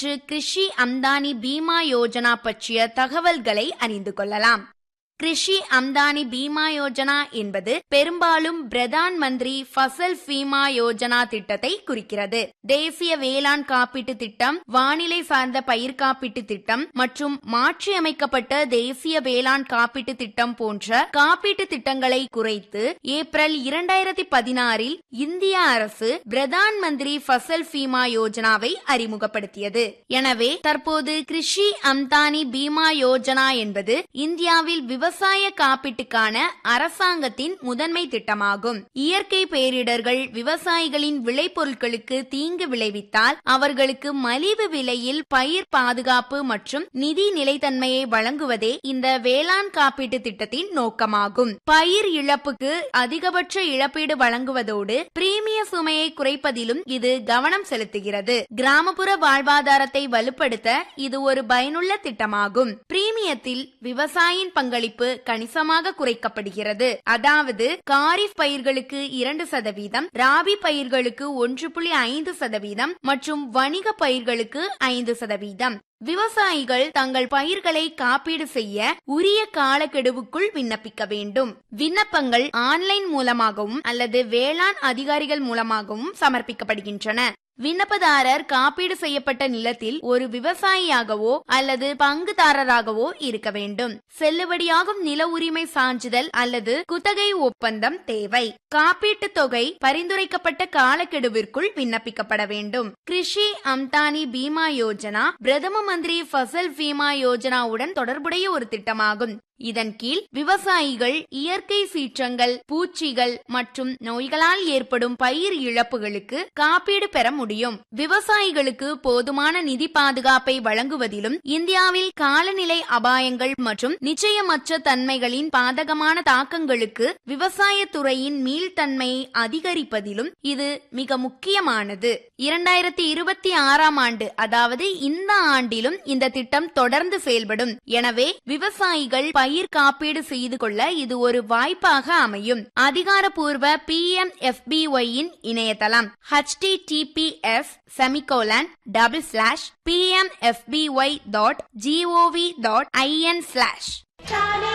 இன்று கிருஷி அம்தானி பீமா யோஜனா பற்றிய தகவல்களை அறிந்து கொள்ளலாம் கிருஷி அம்தானி பீமா யோஜனா என்பது பெரும்பாலும் பிரதான் மந்திரி ஃபசல் பீமா யோஜனா திட்டத்தை குறிக்கிறது தேசிய வேளாண் காப்பீட்டு திட்டம் வானிலை சார்ந்த பயிர் காப்பீட்டு திட்டம் மற்றும் மாற்றியமைக்கப்பட்ட தேசிய வேளாண் காப்பீட்டு திட்டம் போன்ற காப்பீட்டு திட்டங்களை குறைத்து ஏப்ரல் இரண்டாயிரத்தி பதினாறில் இந்திய அரசு பிரதான் மந்திரி ஃபசல் பீமா யோஜனாவை அறிமுகப்படுத்தியது எனவே தற்போது கிருஷி அம்தானி பீமா யோஜனா என்பது இந்தியாவில் விவசாய காப்பீட்டுக்கான அரசாங்கத்தின் முதன்மை திட்டமாகும் இயற்கை பேரிடர்கள் விவசாயிகளின் விளைபொருட்களுக்கு தீங்கு விளைவித்தால் அவர்களுக்கு மலிவு விலையில் பயிர் பாதுகாப்பு மற்றும் நிதி நிலைத்தன்மையை வழங்குவதே இந்த வேளாண் காப்பீட்டு திட்டத்தின் நோக்கமாகும் பயிர் இழப்புக்கு அதிகபட்ச இழப்பீடு வழங்குவதோடு பிரீமிய சுமையை குறைப்பதிலும் இது கவனம் செலுத்துகிறது கிராமப்புற வாழ்வாதாரத்தை வலுப்படுத்த இது ஒரு பயனுள்ள திட்டமாகும் பிரீமியத்தில் விவசாயியின் பங்களிப்பு கணிசமாக குறைக்கப்படுகிறது அதாவது காரிஃப் பயிர்களுக்கு இரண்டு சதவீதம் ராபி பயிர்களுக்கு ஒன்று புள்ளி ஐந்து சதவீதம் மற்றும் வணிக பயிர்களுக்கு ஐந்து சதவீதம் விவசாயிகள் தங்கள் பயிர்களை காப்பீடு செய்ய உரிய காலக்கெடுவுக்குள் விண்ணப்பிக்க வேண்டும் விண்ணப்பங்கள் ஆன்லைன் மூலமாகவும் அல்லது வேளாண் அதிகாரிகள் மூலமாகவும் சமர்ப்பிக்கப்படுகின்றன விண்ணப்பதாரர் காப்பீடு செய்யப்பட்ட நிலத்தில் ஒரு விவசாயியாகவோ அல்லது பங்குதாரராகவோ இருக்க வேண்டும் செல்லுபடியாகும் நில உரிமை சான்றிதழ் அல்லது குத்தகை ஒப்பந்தம் தேவை காப்பீட்டு தொகை பரிந்துரைக்கப்பட்ட காலக்கெடுவிற்குள் விண்ணப்பிக்கப்பட வேண்டும் கிருஷி அம்தானி பீமா யோஜனா பிரதம மந்திரி ஃபசல் பீமா யோஜனாவுடன் தொடர்புடைய ஒரு திட்டமாகும் இதன் கீழ் விவசாயிகள் இயற்கை சீற்றங்கள் பூச்சிகள் மற்றும் நோய்களால் ஏற்படும் பயிர் இழப்புகளுக்கு காப்பீடு பெற முடியும் விவசாயிகளுக்கு போதுமான நிதி பாதுகாப்பை வழங்குவதிலும் இந்தியாவில் காலநிலை அபாயங்கள் மற்றும் நிச்சயமற்ற தன்மைகளின் பாதகமான தாக்கங்களுக்கு விவசாயத்துறையின் மீள்தன்மையை அதிகரிப்பதிலும் இது மிக முக்கியமானது இரண்டாயிரத்தி இருபத்தி ஆறாம் ஆண்டு அதாவது இந்த ஆண்டிலும் இந்த திட்டம் தொடர்ந்து செயல்படும் எனவே விவசாயிகள் பயிர் காப்பீடு செய்து கொள்ள இது ஒரு வாய்ப்பாக அமையும் அதிகாரப்பூர்வ P M F B Y இணையதளம் HTTPS semicolon double slash P M F B Y dot GOV dot IN slash